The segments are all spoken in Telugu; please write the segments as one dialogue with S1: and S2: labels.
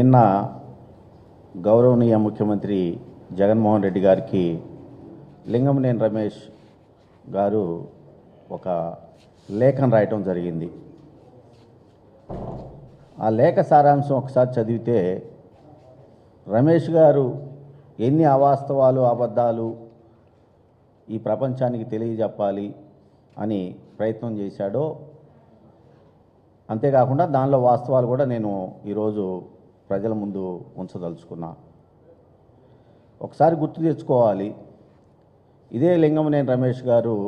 S1: నిన్న గౌరవనీయ ముఖ్యమంత్రి జగన్మోహన్ రెడ్డి గారికి లింగంనేని రమేష్ గారు ఒక లేఖను రాయటం జరిగింది ఆ లేఖ సారాంశం ఒకసారి చదివితే రమేష్ గారు ఎన్ని అవాస్తవాలు అబద్ధాలు ఈ ప్రపంచానికి తెలియజెప్పాలి అని ప్రయత్నం చేశాడో అంతేకాకుండా దానిలో వాస్తవాలు కూడా నేను ఈరోజు ప్రజల ముందు ఉంచదలుచుకున్నా ఒకసారి గుర్తు తెచ్చుకోవాలి ఇదే లింగమనేని రమేష్ గారు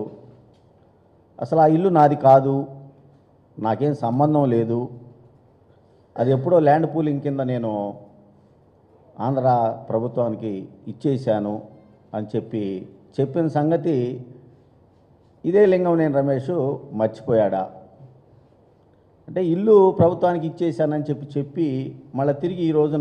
S1: అసలు ఆ ఇల్లు నాది కాదు నాకేం సంబంధం లేదు అది ఎప్పుడో ల్యాండ్ పూలింగ్ కింద నేను ఆంధ్ర ప్రభుత్వానికి ఇచ్చేశాను అని చెప్పి చెప్పిన సంగతి ఇదే లింగంనేని రమేష్ మర్చిపోయాడా అంటే ఇల్లు ప్రభుత్వానికి ఇచ్చేశానని చెప్పి చెప్పి మళ్ళీ తిరిగి ఈ రోజున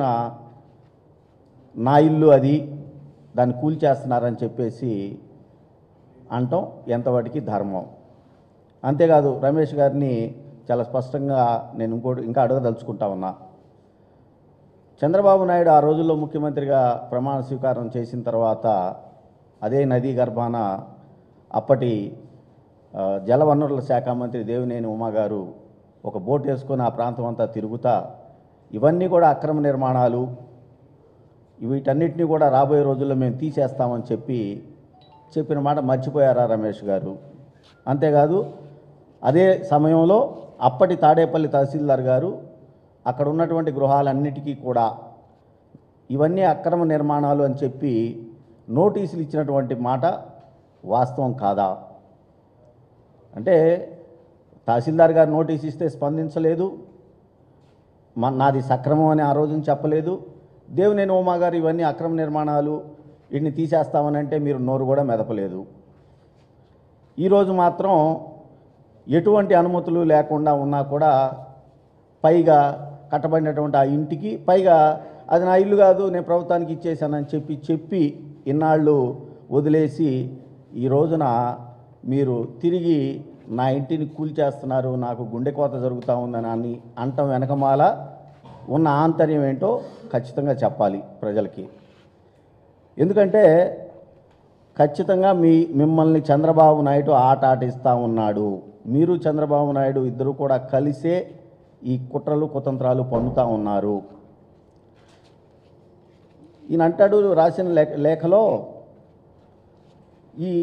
S1: నా ఇల్లు అది దాన్ని కూల్చేస్తున్నారని చెప్పేసి అంటాం ఎంతవాటికి ధర్మం అంతేకాదు రమేష్ గారిని చాలా స్పష్టంగా నేను ఇంకోటి ఇంకా అడగదలుచుకుంటా ఉన్నా చంద్రబాబు నాయుడు ఆ రోజుల్లో ముఖ్యమంత్రిగా ప్రమాణ స్వీకారం చేసిన తర్వాత అదే నదీ గర్భాన అప్పటి ఆ, జలవనరుల శాఖ మంత్రి దేవినేని ఉమా గారు ఒక బోట్ వేసుకొని ఆ ప్రాంతం అంతా తిరుగుతా ఇవన్నీ కూడా అక్రమ నిర్మాణాలు వీటన్నిటిని కూడా రాబోయే రోజుల్లో మేము తీసేస్తామని చెప్పి చెప్పిన మాట మర్చిపోయారా రమేష్ గారు అంతేకాదు అదే సమయంలో అప్పటి తాడేపల్లి తహసీల్దార్ గారు అక్కడ ఉన్నటువంటి గృహాలన్నిటికీ కూడా ఇవన్నీ అక్రమ నిర్మాణాలు అని చెప్పి నోటీసులు ఇచ్చినటువంటి మాట వాస్తవం కాదా అంటే తహసీల్దార్ గారు నోటీస్ ఇస్తే స్పందించలేదు మా నాది సక్రమం అని ఆ రోజున చెప్పలేదు దేవునేని ఉమా గారు ఇవన్నీ అక్రమ నిర్మాణాలు వీటిని తీసేస్తామని అంటే మీరు నోరు కూడా మెదపలేదు ఈరోజు మాత్రం ఎటువంటి అనుమతులు లేకుండా ఉన్నా కూడా పైగా కట్టబడినటువంటి ఆ ఇంటికి పైగా అది నా ఇల్లు కాదు నేను ప్రభుత్వానికి ఇచ్చేసానని చెప్పి చెప్పి ఇన్నాళ్ళు వదిలేసి ఈ రోజున మీరు తిరిగి నా ఇంటిని కూల్చేస్తున్నారు నాకు గుండె కోత జరుగుతూ ఉందని అని అంటం వెనకమాల ఉన్న ఆంతర్యం ఏంటో ఖచ్చితంగా చెప్పాలి ప్రజలకి ఎందుకంటే ఖచ్చితంగా మీ మిమ్మల్ని చంద్రబాబు నాయుడు ఆట ఆటిస్తూ ఉన్నాడు మీరు చంద్రబాబు నాయుడు ఇద్దరు కూడా కలిసే ఈ కుట్రలు కుతంత్రాలు పన్నుతూ ఉన్నారు ఈయన అంటాడు రాసిన లేఖ లేఖలో ఈ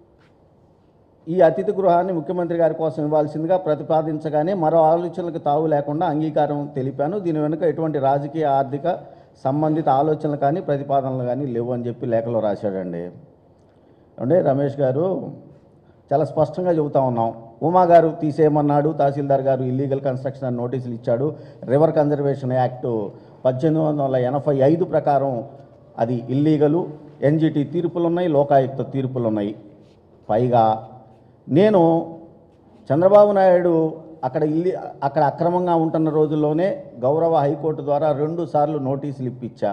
S1: ఈ అతిథి గృహాన్ని ముఖ్యమంత్రి గారి కోసం ఇవ్వాల్సిందిగా ప్రతిపాదించగానే మరో ఆలోచనలకు తావు లేకుండా అంగీకారం తెలిపాను దీని వెనుక ఎటువంటి రాజకీయ ఆర్థిక సంబంధిత ఆలోచనలు కానీ ప్రతిపాదనలు కానీ లేవు అని చెప్పి లేఖలో రాశాడండి అంటే రమేష్ గారు చాలా స్పష్టంగా చెబుతా ఉన్నాం ఉమా గారు తీసేయమన్నాడు తహసీల్దార్ గారు ఇల్లీగల్ కన్స్ట్రక్షన్ అని నోటీసులు ఇచ్చాడు రివర్ కన్జర్వేషన్ యాక్ట్ పద్దెనిమిది వందల ఎనభై ఐదు ప్రకారం అది ఇల్లీగలు ఎన్జిటి తీర్పులు ఉన్నాయి లోకాయుక్త తీర్పులు ఉన్నాయి పైగా నేను చంద్రబాబు నాయుడు అక్కడ ఇల్లి అక్కడ అక్రమంగా ఉంటున్న రోజుల్లోనే గౌరవ హైకోర్టు ద్వారా రెండు సార్లు నోటీసులు ఇప్పించా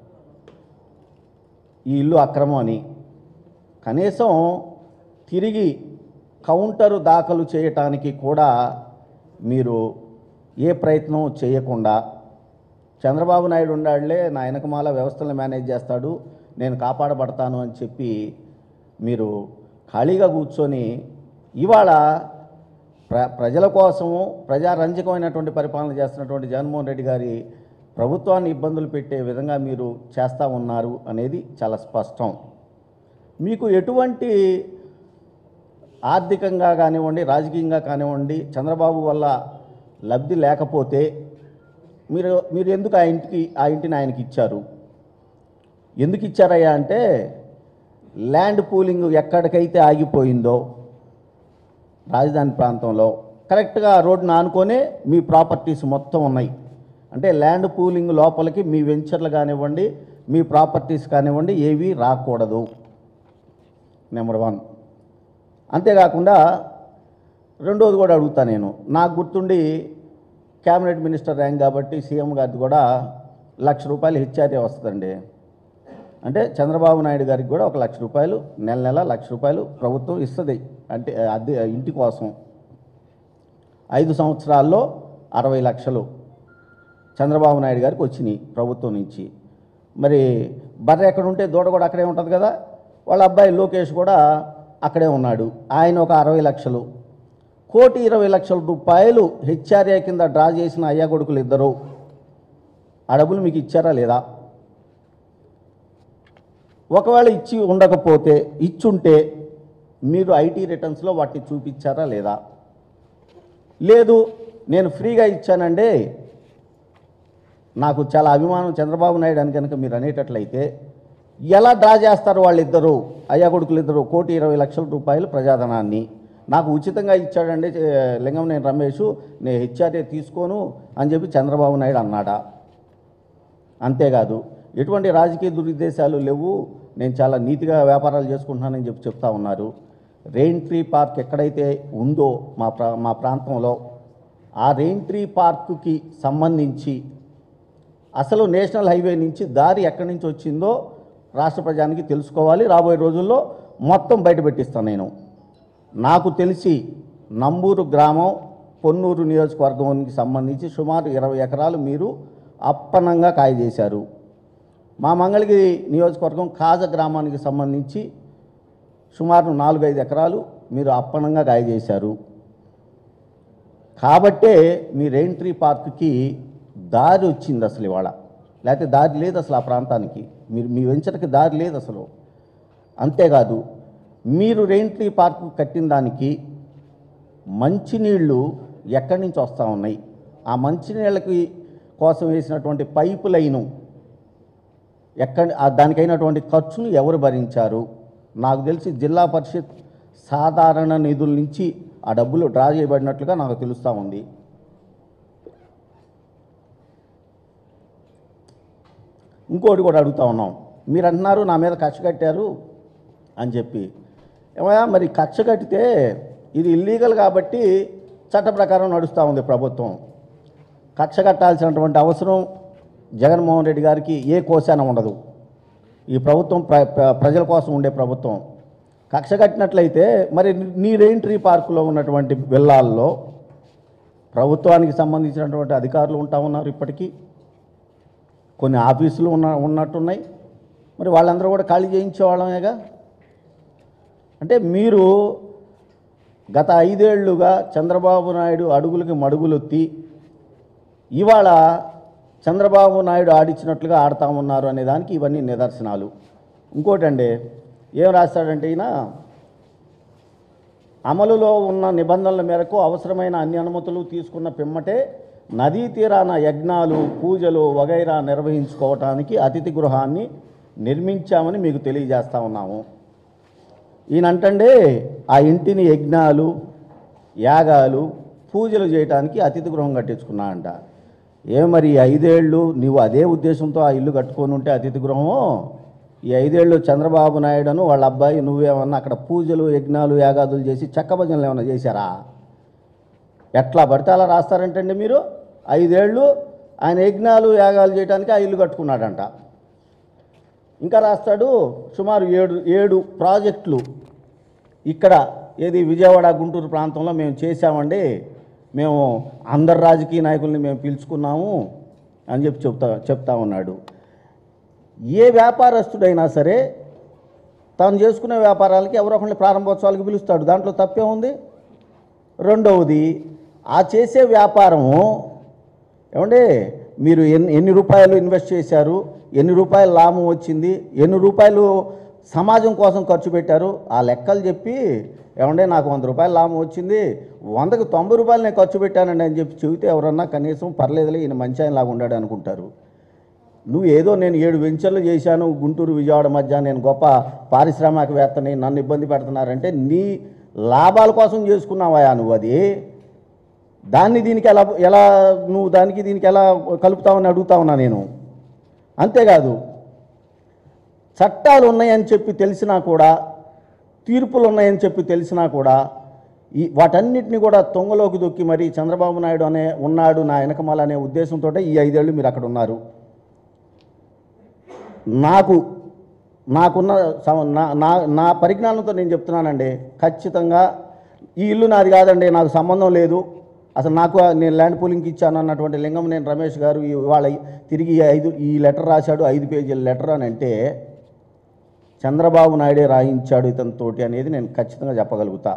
S1: ఈ ఇల్లు అక్రమం అని కనీసం తిరిగి కౌంటరు దాఖలు చేయటానికి కూడా మీరు ఏ ప్రయత్నం చేయకుండా చంద్రబాబు నాయుడు ఉండాడులే నా వెనకమాల వ్యవస్థలను మేనేజ్ చేస్తాడు నేను కాపాడబడతాను అని చెప్పి మీరు ఖాళీగా కూర్చొని ఇవాళ ప్ర ప్రజల కోసము ప్రజారంజకమైనటువంటి పరిపాలన చేస్తున్నటువంటి జగన్మోహన్ రెడ్డి గారి ప్రభుత్వాన్ని ఇబ్బందులు పెట్టే విధంగా మీరు చేస్తూ ఉన్నారు అనేది చాలా స్పష్టం మీకు ఎటువంటి ఆర్థికంగా కానివ్వండి రాజకీయంగా కానివ్వండి చంద్రబాబు వల్ల లబ్ధి లేకపోతే మీరు మీరు ఎందుకు ఆ ఇంటికి ఆ ఇంటిని ఆయనకి ఇచ్చారు ఎందుకు ఇచ్చారయ్యా అంటే ల్యాండ్ పూలింగ్ ఎక్కడికైతే ఆగిపోయిందో రాజధాని ప్రాంతంలో కరెక్ట్గా ఆ రోడ్డును ఆనుకొనే మీ ప్రాపర్టీస్ మొత్తం ఉన్నాయి అంటే ల్యాండ్ పూలింగ్ లోపలికి మీ వెంచర్లు కానివ్వండి మీ ప్రాపర్టీస్ కానివ్వండి ఏవి రాకూడదు నెంబర్ వన్ అంతేకాకుండా రెండోది కూడా అడుగుతా నేను నాకు గుర్తుండి క్యాబినెట్ మినిస్టర్ ర్యాంక్ కాబట్టి సీఎం గారికి కూడా లక్ష రూపాయలు హెచ్ఆర్ఏ వస్తుందండి అంటే చంద్రబాబు నాయుడు గారికి కూడా ఒక లక్ష రూపాయలు నెల నెల లక్ష రూపాయలు ప్రభుత్వం ఇస్తుంది అంటే అద్దె ఇంటి కోసం ఐదు సంవత్సరాల్లో అరవై లక్షలు చంద్రబాబు నాయుడు గారికి వచ్చినాయి ప్రభుత్వం నుంచి మరి బర్రె ఎక్కడ ఉంటే దూడ కూడా అక్కడే ఉంటుంది కదా వాళ్ళ అబ్బాయి లోకేష్ కూడా అక్కడే ఉన్నాడు ఆయన ఒక అరవై లక్షలు కోటి ఇరవై లక్షల రూపాయలు హెచ్ఆర్ఏ కింద డ్రా చేసిన అయ్యా కొడుకులు ఇద్దరు ఆ డబ్బులు మీకు ఇచ్చారా లేదా ఒకవేళ ఇచ్చి ఉండకపోతే ఇచ్చుంటే మీరు ఐటీ రిటర్న్స్లో వాటిని చూపించారా లేదా లేదు నేను ఫ్రీగా ఇచ్చానండి నాకు చాలా అభిమానం చంద్రబాబు నాయుడు అని కనుక మీరు అనేటట్లయితే ఎలా డ్రా చేస్తారు వాళ్ళిద్దరూ అయ్యా కొడుకులు ఇద్దరు కోటి ఇరవై లక్షల రూపాయలు ప్రజాధనాన్ని నాకు ఉచితంగా ఇచ్చాడండి ఏ, లింగంనేని రమేష్ నేను హెచ్ఆర్ఏ తీసుకోను అని చెప్పి చంద్రబాబు నాయుడు అన్నాడా అంతేకాదు ఎటువంటి రాజకీయ దురుద్దేశాలు లేవు నేను చాలా నీతిగా వ్యాపారాలు చేసుకుంటున్నానని చెప్పి చెప్తా ఉన్నారు రెయిన్ ట్రీ పార్క్ ఎక్కడైతే ఉందో మా ప్రా మా ప్రాంతంలో ఆ రెయిన్ ట్రీ పార్కుకి సంబంధించి అసలు నేషనల్ హైవే నుంచి దారి ఎక్కడి నుంచి వచ్చిందో రాష్ట్ర ప్రజానికి తెలుసుకోవాలి రాబోయే రోజుల్లో మొత్తం బయట పెట్టిస్తాను నేను నాకు తెలిసి నంబూరు గ్రామం పొన్నూరు నియోజకవర్గానికి సంబంధించి సుమారు ఇరవై ఎకరాలు మీరు అప్పనంగా కాయ చేశారు మా మంగళగిరి నియోజకవర్గం కాజ గ్రామానికి సంబంధించి సుమారు నాలుగైదు ఎకరాలు మీరు అప్పనంగా కాయ చేశారు కాబట్టే మీ రెయిన్ ట్రీ పార్క్కి దారి వచ్చింది అసలు ఇవాళ లేకపోతే దారి లేదు అసలు ఆ ప్రాంతానికి మీరు మీ వెంచర్కి దారి లేదు అసలు అంతేకాదు మీరు రెయిన్ ట్రీ పార్క్ కట్టిన దానికి మంచినీళ్ళు ఎక్కడి నుంచి వస్తూ ఉన్నాయి ఆ మంచినీళ్ళకి కోసం వేసినటువంటి పైపు లైను ఎక్కడ ఆ దానికైనటువంటి ఖర్చును ఎవరు భరించారు నాకు తెలిసి జిల్లా పరిషత్ సాధారణ నిధుల నుంచి ఆ డబ్బులు డ్రా చేయబడినట్లుగా నాకు తెలుస్తూ ఉంది ఇంకోటి కూడా అడుగుతా ఉన్నాం మీరు అంటున్నారు నా మీద కక్ష కట్టారు అని చెప్పి ఏమయ్యా మరి కక్ష కట్టితే ఇది ఇల్లీగల్ కాబట్టి చట్ట ప్రకారం నడుస్తూ ఉంది ప్రభుత్వం కక్ష కట్టాల్సినటువంటి అవసరం జగన్మోహన్ రెడ్డి గారికి ఏ కోశాన ఉండదు ఈ ప్రభుత్వం ప్ర ప్ర- ప్రజల కోసం ఉండే ప్రభుత్వం కక్ష కట్టినట్లయితే మరి నీ రెయిన్ ట్రీ పార్కులో ఉన్నటువంటి విల్లాల్లో ప్రభుత్వానికి సంబంధించినటువంటి అధికారులు ఉంటా ఉన్నారు ఇప్పటికీ కొన్ని ఆఫీసులు ఉన్న ఉన్నట్టున్నాయి మరి వాళ్ళందరూ కూడా ఖాళీ చేయించే వాళ్ళమేగా అంటే మీరు గత ఐదేళ్లుగా చంద్రబాబు నాయుడు అడుగులకి మడుగులొత్తి ఇవాళ చంద్రబాబు నాయుడు ఆడిచ్చినట్లుగా ఆడుతా ఉన్నారు అనే దానికి ఇవన్నీ నిదర్శనాలు ఇంకోటండి ఏం రాస్తాడంటే ఈయన అమలులో ఉన్న నిబంధనల మేరకు అవసరమైన అన్ని అనుమతులు తీసుకున్న పిమ్మటే నదీ తీరాన యజ్ఞాలు పూజలు వగైరా నిర్వహించుకోవటానికి అతిథి గృహాన్ని నిర్మించామని మీకు తెలియజేస్తా ఉన్నాము ఈయన అంటండే ఆ ఇంటిని యజ్ఞాలు యాగాలు పూజలు చేయడానికి అతిథి గృహం కట్టించుకున్నా అంట ఏ మరి ఈ ఐదేళ్ళు నీవు అదే ఉద్దేశంతో ఆ ఇల్లు కట్టుకొని ఉంటే అతిథి గృహము ఈ ఐదేళ్ళు చంద్రబాబు నాయుడును వాళ్ళ అబ్బాయి నువ్వేమన్నా అక్కడ పూజలు యజ్ఞాలు యాగాదులు చేసి చెక్క భజనలు ఏమైనా చేశారా ఎట్లా పడితే అలా రాస్తారంటండి మీరు ఐదేళ్ళు ఆయన యజ్ఞాలు యాగాలు చేయడానికి ఆ ఇల్లు కట్టుకున్నాడంట ఇంకా రాస్తాడు సుమారు ఏడు ఏడు ప్రాజెక్టులు ఇక్కడ ఏది విజయవాడ గుంటూరు ప్రాంతంలో మేము చేశామండి మేము అందరు రాజకీయ నాయకుల్ని మేము పిలుచుకున్నాము అని చెప్పి చెప్తా చెప్తా ఉన్నాడు ఏ వ్యాపారస్తుడైనా సరే తాను చేసుకునే వ్యాపారాలకి ఎవరో ఒకరిని ప్రారంభోత్సవాలకు పిలుస్తాడు దాంట్లో తప్పే ఉంది రెండవది ఆ చేసే వ్యాపారము ఏమంటే మీరు ఎన్ని ఎన్ని రూపాయలు ఇన్వెస్ట్ చేశారు ఎన్ని రూపాయలు లాభం వచ్చింది ఎన్ని రూపాయలు సమాజం కోసం ఖర్చు పెట్టారు ఆ లెక్కలు చెప్పి ఏమంటే నాకు వంద రూపాయలు లాభం వచ్చింది వందకు తొంభై రూపాయలు నేను ఖర్చు పెట్టానండి అని చెప్పి చెబితే ఎవరన్నా కనీసం పర్లేదులే ఈయన మంచి ఆయన లాగా ఉండాడు అనుకుంటారు నువ్వు ఏదో నేను ఏడు వెంచర్లు చేశాను గుంటూరు విజయవాడ మధ్య నేను గొప్ప పారిశ్రామికవేత్తని నన్ను ఇబ్బంది పెడుతున్నారంటే నీ లాభాల కోసం చేసుకున్నావా నువ్వు అది దాన్ని దీనికి ఎలా ఎలా నువ్వు దానికి దీనికి ఎలా కలుపుతావని అడుగుతా ఉన్నా నేను అంతేకాదు చట్టాలు ఉన్నాయని చెప్పి తెలిసినా కూడా తీర్పులు ఉన్నాయని చెప్పి తెలిసినా కూడా ఈ వాటన్నిటిని కూడా తొంగలోకి దొక్కి మరి చంద్రబాబు నాయుడు అనే ఉన్నాడు నా వెనకమాల అనే ఉద్దేశంతో ఈ ఐదేళ్ళు మీరు అక్కడ ఉన్నారు నాకు నాకున్న సమ- నా నా నా పరిజ్ఞానంతో నేను చెప్తున్నానండి ఖచ్చితంగా ఈ ఇల్లు నాది కాదండి నాకు సంబంధం లేదు అసలు నాకు ఆ- నేను ల్యాండ్ పూలింగ్కి ఇచ్చాను అన్నటువంటి లింగం నేను రమేష్ గారు ఇవాళ తిరిగి ఈ ఐదు ఈ లెటర్ రాశాడు ఐదు పేజీల లెటర్ అని అంటే చంద్రబాబు నాయుడే రాయించాడు ఇతనితోటి అనేది నేను ఖచ్చితంగా చెప్పగలుగుతా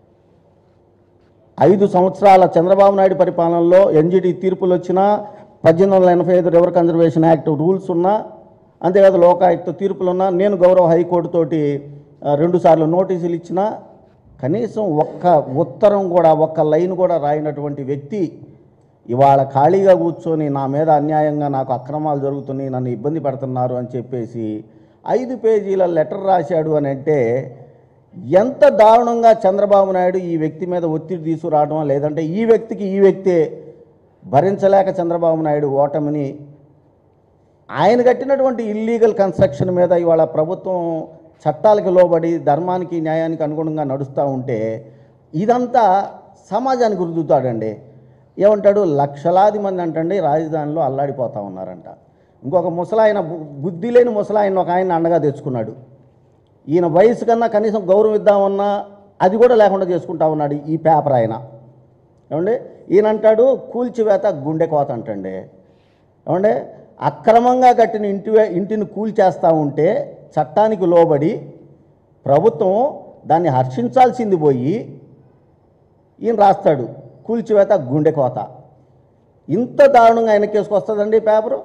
S1: ఐదు సంవత్సరాల చంద్రబాబు నాయుడు పరిపాలనలో ఎన్జిటి తీర్పులు వచ్చినా పద్దెనిమిది వందల ఎనభై ఐదు రివర్ కన్జర్వేషన్ యాక్ట్ రూల్స్ ఉన్నా అంతేకాదు లోకాయుక్త తీర్పులు ఉన్నా నేను గౌరవ హైకోర్టు తోటి ఆ, రెండుసార్లు నోటీసులు ఇచ్చినా కనీసం ఒక్క ఉత్తరం కూడా ఒక్క లైన్ కూడా రాయినటువంటి వ్యక్తి ఇవాళ ఖాళీగా కూర్చొని నా మీద అన్యాయంగా నాకు అక్రమాలు జరుగుతున్నాయి నన్ను ఇబ్బంది పెడుతున్నారు అని చెప్పేసి ఐదు పేజీల లెటర్ రాశాడు అని అంటే ఎంత దారుణంగా చంద్రబాబు నాయుడు ఈ వ్యక్తి మీద ఒత్తిడి తీసుకురావడం లేదంటే ఈ వ్యక్తికి ఈ వ్యక్తే భరించలేక చంద్రబాబు నాయుడు ఓటమిని ఆయన కట్టినటువంటి ఇల్లీగల్ కన్స్ట్రక్షన్ మీద ఇవాళ ప్రభుత్వం చట్టాలకు లోబడి ధర్మానికి న్యాయానికి అనుగుణంగా నడుస్తూ ఉంటే ఇదంతా సమాజానికి రుద్దుతాడండి ఏమంటాడు లక్షలాది మంది అంటండి రాజధానిలో అల్లాడిపోతా ఉన్నారంట ఇంకొక ముసలాయన బు- బుద్ధి లేని ముసలాయన ఒక ఆయన అండగా తెచ్చుకున్నాడు ఈయన వయసు కన్నా కనీసం గౌరవం ఇద్దామన్నా అది కూడా లేకుండా చేసుకుంటా ఉన్నాడు ఈ పేపర్ ఆయన ఏమండి ఈయన అంటాడు కూల్చివేత గుండె కోత అంటండి ఏమండి అక్రమంగా కట్టిన ఇంటి ఇంటిని కూల్చేస్తూ ఉంటే చట్టానికి లోబడి ప్రభుత్వం దాన్ని హర్షించాల్సింది పోయి ఈయన రాస్తాడు కూల్చివేత గుండె కోత ఇంత దారుణంగా ఆయన కేసుకొస్తుందండి ఈ పేపరు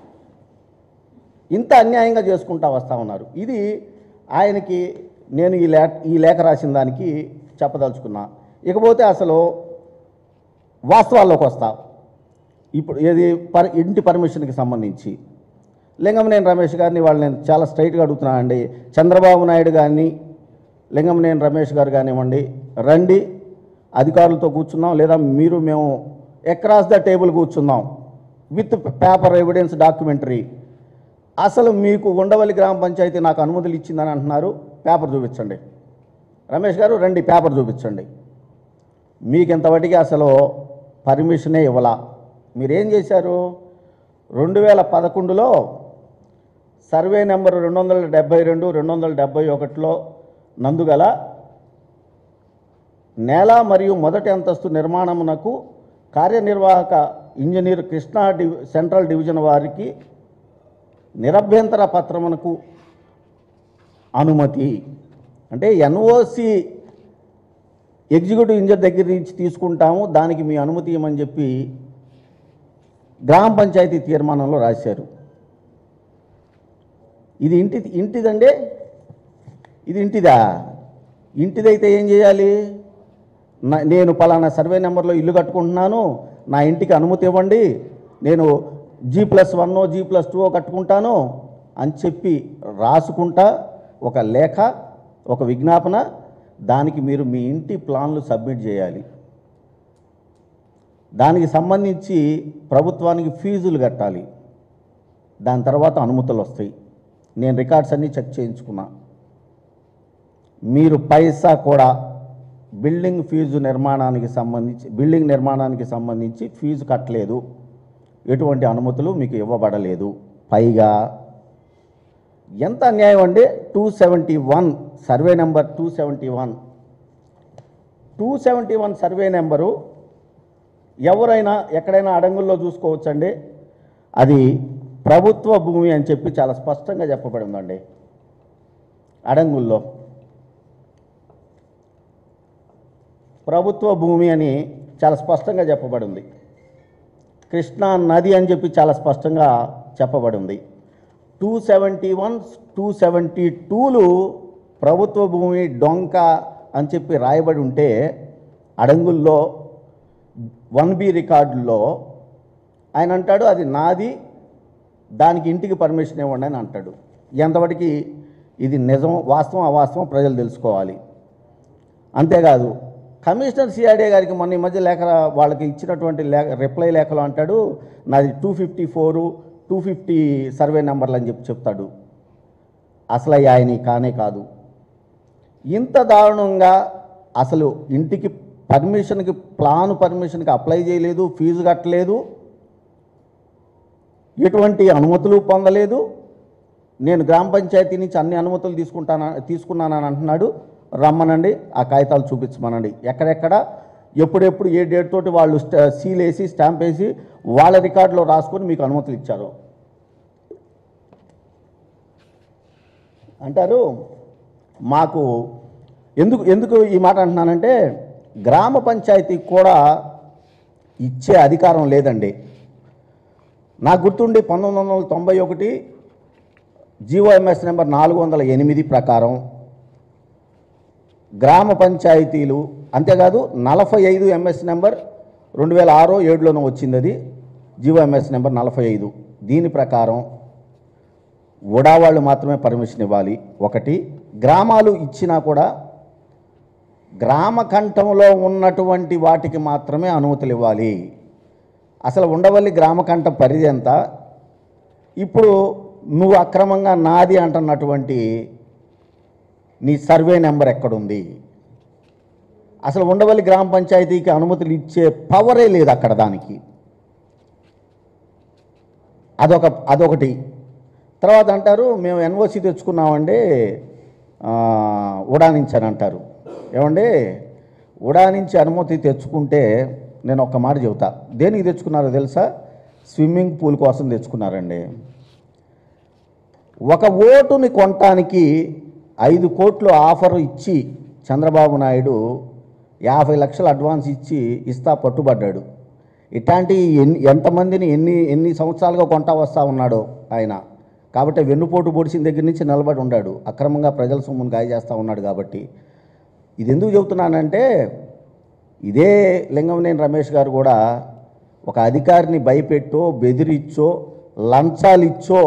S1: ఇంత అన్యాయంగా చేసుకుంటా వస్తూ ఉన్నారు ఇది ఆయనకి నేను ఈ లే ఈ లేఖ రాసిన దానికి చెప్పదలుచుకున్నా ఇకపోతే అసలు వాస్తవాల్లోకి వస్తా ఇప్పుడు ఏది పర్ ఇంటి పర్మిషన్కి సంబంధించి లింగమనేని రమేష్ గారిని వాళ్ళు నేను చాలా స్ట్రైట్గా అడుగుతున్నాను అండి చంద్రబాబు నాయుడు గారిని లింగమనేని రమేష్ గారు కానివ్వండి రండి అధికారులతో కూర్చుందాం లేదా మీరు మేము అక్రాస్ ద టేబుల్ కూర్చుందాం విత్ పేపర్ ఎవిడెన్స్ డాక్యుమెంటరీ అసలు మీకు ఉండవల్లి గ్రామ పంచాయతీ నాకు అనుమతులు ఇచ్చిందని అంటున్నారు పేపర్ చూపించండి రమేష్ గారు రండి పేపర్ చూపించండి మీకు ఇంతవరకు అసలు పర్మిషనే ఇవ్వలా మీరేం చేశారు రెండు వేల పదకొండులో సర్వే నెంబర్ రెండు వందల డెబ్బై రెండు రెండు వందల డెబ్బై ఒకటిలో నందుగల నేల మరియు మొదటి అంతస్తు నిర్మాణమునకు కార్యనిర్వాహక ఇంజనీర్ కృష్ణా డివి సెంట్రల్ డివిజన్ వారికి నిరభ్యంతర పత్రమునకు అనుమతి అంటే ఎన్ఓసి ఎగ్జిక్యూటివ్ ఇంజనీర్ దగ్గర నుంచి తీసుకుంటాము దానికి మీ అనుమతి ఇవ్వమని చెప్పి గ్రామ పంచాయతీ తీర్మానంలో రాశారు ఇది ఇంటి ఇంటిదండి ఇది ఇంటిదా ఇంటిదైతే ఏం చేయాలి నా- నేను పలానా సర్వే నెంబర్లో ఇల్లు కట్టుకుంటున్నాను నా ఇంటికి అనుమతి ఇవ్వండి నేను G plus one G plus two కట్టుకుంటాను అని చెప్పి రాసుకుంటా ఒక లేఖ ఒక విజ్ఞాపన దానికి మీరు మీ ఇంటి ప్లాన్లు సబ్మిట్ చేయాలి దానికి సంబంధించి ప్రభుత్వానికి ఫీజులు కట్టాలి దాని తర్వాత అనుమతులు వస్తాయి నేను రికార్డ్స్ అన్నీ చెక్ చేయించుకున్నా మీరు పైసా కూడా బిల్డింగ్ ఫీజు నిర్మాణానికి సంబంధించి బిల్డింగ్ నిర్మాణానికి సంబంధించి ఫీజు కట్టలేదు ఎటువంటి అనుమతులు మీకు ఇవ్వబడలేదు పైగా ఎంత అన్యాయం అండి two seventy one survey number two seventy one two seventy one survey number ఎవరైనా ఎక్కడైనా అడంగుల్లో చూసుకోవచ్చండి అది ప్రభుత్వ భూమి అని చెప్పి చాలా స్పష్టంగా చెప్పబడి ఉందండి అడంగుల్లో ప్రభుత్వ భూమి అని చాలా స్పష్టంగా చెప్పబడి ఉంది కృష్ణా నది అని చెప్పి చాలా స్పష్టంగా చెప్పబడి ఉంది two seventy one two seventy టూలు ప్రభుత్వ భూమి డొంక అని చెప్పి రాయబడి ఉంటే అడంగుల్లో వన్ బి రికార్డుల్లో ఆయన అంటాడు అది నాది దానికి ఇంటికి పర్మిషన్ ఇవ్వండి అని అంటాడు ఎంతవరకు ఇది నిజం వాస్తవం అవాస్తవం ప్రజలు తెలుసుకోవాలి అంతేకాదు కమిషనర్ సిఆర్డీ గారికి మొన్న ఈ మధ్య లేఖ వాళ్ళకి ఇచ్చినటువంటి లేఖ రిప్లై లేఖలో అంటాడు నాది two fifty four two fifty survey నెంబర్లు అని చెప్పి చెప్తాడు అసలు అవి ఆయన కానే కాదు ఇంత దారుణంగా అసలు ఇంటికి పర్మిషన్కి ప్లాన్ పర్మిషన్కి అప్లై చేయలేదు ఫీజు కట్టలేదు ఎటువంటి అనుమతులు పొందలేదు నేను గ్రామ పంచాయతీ నుంచి అన్ని అనుమతులు తీసుకుంటానా తీసుకున్నానని అంటున్నాడు రమ్మనండి ఆ కాగితాలు చూపించమనండి ఎక్కడెక్కడ ఎప్పుడెప్పుడు ఏ డేట్ తోటి వాళ్ళు స్ట- సీల్ వేసి స్టాంప్ వేసి వాళ్ళ రికార్డులో రాసుకొని మీకు అనుమతులు ఇచ్చారు అంటారు మాకు ఎందుకు ఎందుకు ఈ మాట అంటున్నానంటే గ్రామ పంచాయతీకి కూడా ఇచ్చే అధికారం లేదండి నాకు గుర్తుండి పంతొమ్మిది వందల తొంభై ఒకటి జీఓఎంఎస్ నెంబర్ నాలుగు వందల ఎనిమిది ప్రకారం గ్రామ పంచాయతీలు అంతేకాదు నలభై ఐదు ఎంఎస్ నెంబర్ రెండు వేల ఆరో ఏడులోనూ వచ్చింది అది జీఓఎంఎస్ నెంబర్ నలభై ఐదు దీని ప్రకారం ఉడా వాళ్ళు మాత్రమే పర్మిషన్ ఇవ్వాలి ఒకటి గ్రామాలు ఇచ్చినా కూడా గ్రామ కంఠంలో ఉన్నటువంటి వాటికి మాత్రమే అనుమతులు ఇవ్వాలి అసలు ఉండవల్లి గ్రామ కంఠం పరిధి ఎంత ఇప్పుడు నువ్వు అక్రమంగా నాది అంటున్నటువంటి నీ సర్వే నెంబర్ ఎక్కడుంది అసలు ఉండవల్లి గ్రామ పంచాయతీకి అనుమతులు ఇచ్చే పవరే లేదు అక్కడ దానికి అదొక అదొకటి తర్వాత అంటారు మేము ఎన్ఓసి తెచ్చుకున్నామండి ఆ, ఉడా నుంచి అని అంటారు ఏమండి ఉడా నుంచి అనుమతి తెచ్చుకుంటే నేను ఒక్క మాట చెబుతా దేనికి తెచ్చుకున్నారో తెలుసా స్విమ్మింగ్ పూల్ కోసం తెచ్చుకున్నారండి ఒక ఓటుని కొనటానికి ఐదు కోట్లు ఆఫర్ ఇచ్చి చంద్రబాబు నాయుడు యాభై లక్షలు అడ్వాన్స్ ఇచ్చి ఇస్తా పట్టుబడ్డాడు ఇట్లాంటి ఎన్ని ఎంతమందిని ఎన్ని ఎన్ని సంవత్సరాలుగా కొంటా వస్తా ఉన్నాడో ఆయన కాబట్టి వెన్నుపోటు పొడిచిన దగ్గర నుంచి నిలబడి ఉన్నాడు అక్రమంగా ప్రజల సొమ్మును గాయ చేస్తూ ఉన్నాడు కాబట్టి ఇది ఎందుకు చెబుతున్నానంటే ఇదే లింగంనేని రమేష్ గారు కూడా ఒక అధికారిని భయపెట్టో బెదిరిచ్చో లంచాలు ఇచ్చో